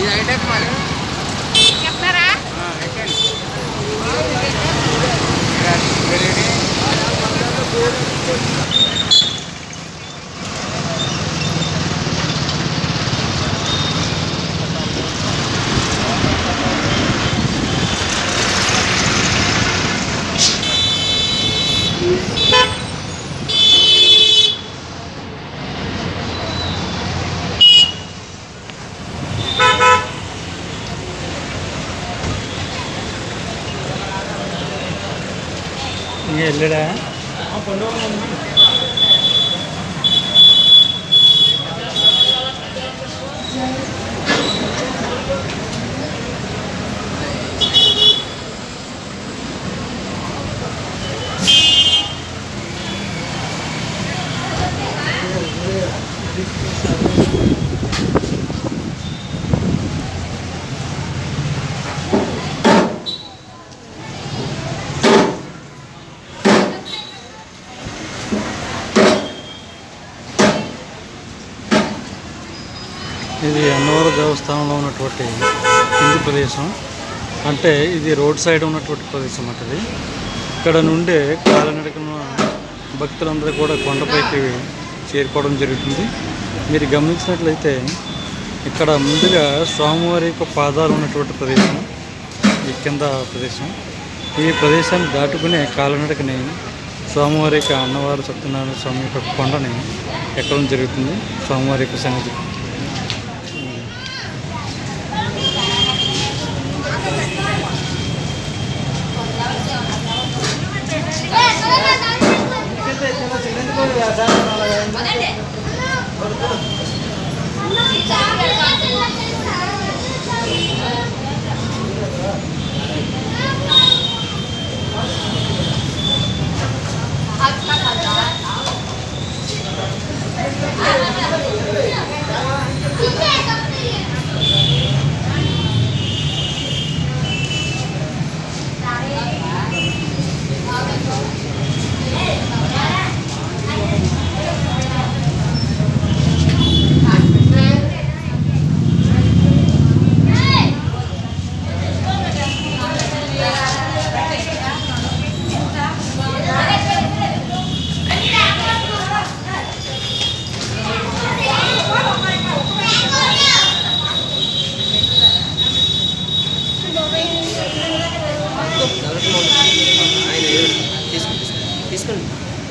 hitech మరి చెప్తారా ఎక్కండి ఇంకా వెళ్ళాడా ఇది అన్నవరం దేవస్థానంలో ఉన్నటువంటి కింది ప్రదేశం అంటే ఇది రోడ్ సైడ్ ఉన్నటువంటి ప్రదేశం అంటది ఇక్కడ నుండే కాలినడకన భక్తులందరూ కూడా కొండపైకి చేరుకోవడం జరుగుతుంది మీరు గమనించినట్లయితే ఇక్కడ ముందుగా స్వామివారి యొక్క పాదాలు ఉన్నటువంటి ప్రదేశం ఈ కింద ప్రదేశం ఈ ప్రదేశాన్ని దాటుకునే కాలినడకని స్వామివారి యొక్క అన్నవారు సత్యనారాయణ స్వామి యొక్క కొండని ఎక్కడం జరుగుతుంది స్వామివారి యొక్క సన్నిధి తీసుకోండి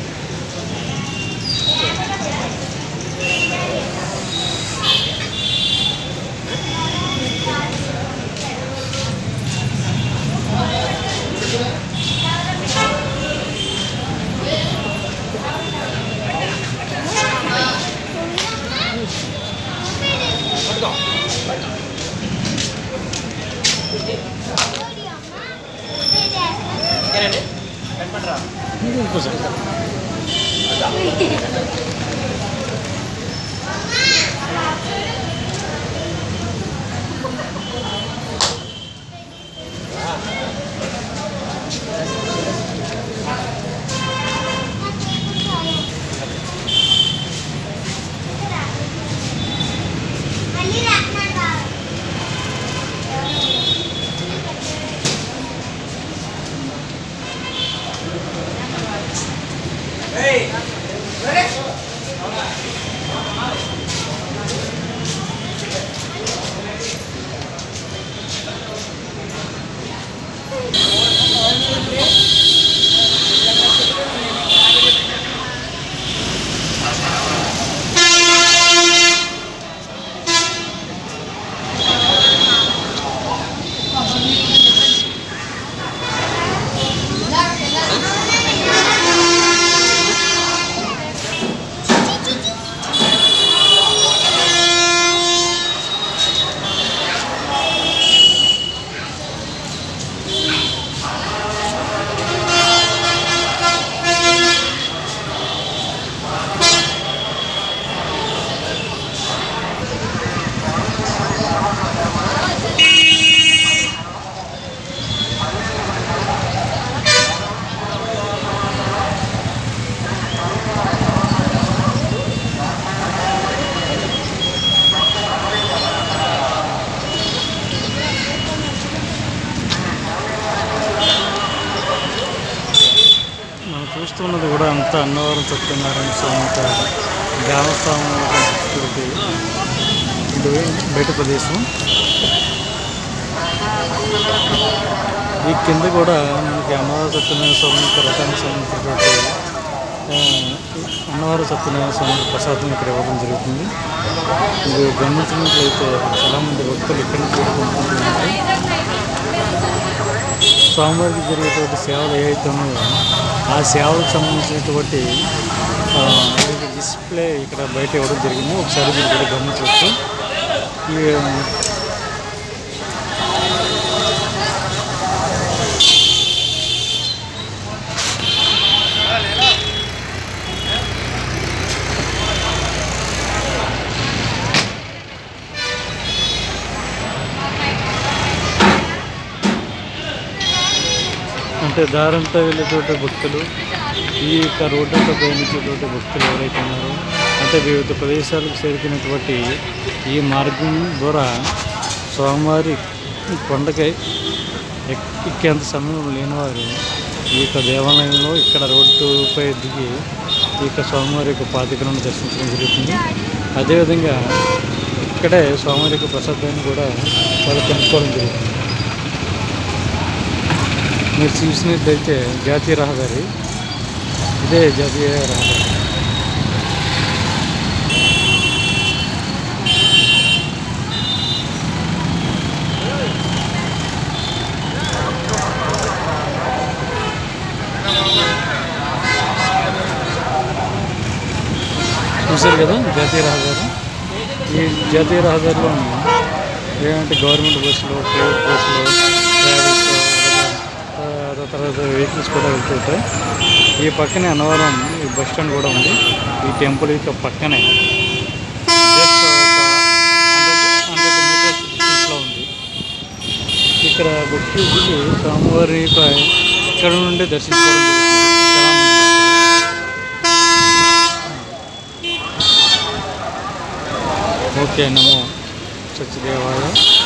ఓకేనండి కనపడరా ఇంకోసారి ఇదంతా అన్నవరం సత్యనారాయణ స్వామి యొక్క దేవస్థానం ఉన్నటువంటి ఇది బయట ప్రదేశం ఈ కింద కూడా మనకి అన్నవరం సత్యనారాయణ స్వామి యొక్క రథానికి సంబంధించినటువంటి ఆ, అన్నవరం సత్యనారాయణ స్వామి ప్రసాదం ఇక్కడ ఇవ్వడం జరుగుతుంది ఇది గమనించినట్లయితే చాలామంది భక్తులు ఇక్కడ చేరుకుంటున్నారు స్వామివారికి జరిగేటువంటి సేవలు ఏవైతే ఉన్నాయో ఆ సేవలకు సంబంధించినటువంటి ఆ, డిస్ప్లే ఇక్కడ బయట ఇవ్వడం జరిగింది ఒకసారి మీరు కూడా గమనించవచ్చు ఈ అంటే దారంతా వెళ్ళేటువంటి భక్తులు ఈ యొక్క రోడ్డుతో ప్రయాణించేటువంటి భక్తులు ఎవరైతే ఉన్నారో అంటే వివిధ ప్రదేశాలకు చేరుకున్నటువంటి ఈ మార్గం ద్వారా స్వామివారి కొండకై ఎక్- ఎక్కేంత సమయం లేనివారు ఈ యొక్క దేవాలయంలో ఇక్కడ రోడ్డుపై దిగి ఈ యొక్క స్వామివారి యొక్క పాతికలను దర్శించడం జరుగుతుంది అదేవిధంగా ఇక్కడే స్వామివారి యొక్క ప్రసాదాన్ని కూడా వాళ్ళు కనుక్కోవడం జరుగుతుంది మీరు చూసినట్లయితే జాతీయ రహదారి ఇదే జాతీయ రహదారి చూశారు కదా జాతీయ రహదారి ఈ జాతీయ రహదారిలో ఏంటంటే గవర్నమెంట్ బస్సులు ప్రైవేట్ బస్సులు ట్రావెల్స్ ఆ తర్వాత వెహికల్స్ కూడా వెళ్తుంటాయి ఈ పక్కనే అన్నవరం ఈ బస్ స్టాండ్ కూడా ఉంది ఈ టెంపుల్ యొక్క పక్కనే జస్ట్ ఒక హండ్రెడ్ హండ్రెడ్ మీటర్స్ డిస్టెన్స్లో ఉంది ఇక్కడ భక్తులు దిగి స్వామివారి యొక్క ఇక్కడ నుండి దర్శించుకోవడం జరుగుతుంది చాలామంది ఓకే నమో సత్యదేవాయ